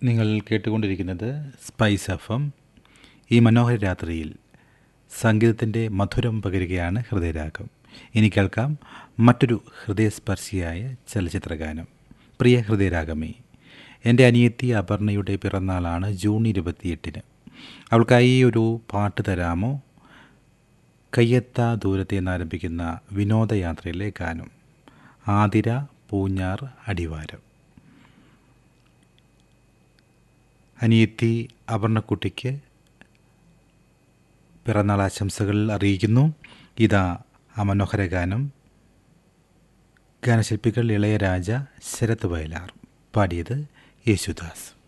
നിങ്ങൾ കേട്ടുകൊണ്ടിരിക്കുന്നത് spice F M ഈ മനോഹര രാത്രിയിൽ സംഗീതത്തിൻ്റെ മധുരം പകരുകയാണ് ഹൃദയരാഗം ഇനി കേൾക്കാം മറ്റൊരു ഹൃദയസ്പർശിയായ ചലച്ചിത്രഗാനം പ്രിയ ഹൃദയരാഗമേ എൻ്റെ അനിയത്തി അപർണയുടെ പിറന്നാളാണ് ജൂൺ ഇരുപത്തിയെട്ടിന് അവൾക്കായി ഒരു പാട്ട് തരാമോ കയ്യെത്താ ദൂരത്തെ എന്നാരംഭിക്കുന്ന വിനോദയാത്രയിലെ ഗാനം ആതിര പൂഞ്ഞാർ അടിവാരം അനിയത്തി അപർണക്കുട്ടിക്ക് പിറന്നാൾ ആശംസകൾ അറിയിക്കുന്നു ഇതാ ആ മനോഹര ഗാനം ഗാനശില്പികൾ ഇളയരാജ ശരത് വയലാർ പാടിയത് യേശുദാസ്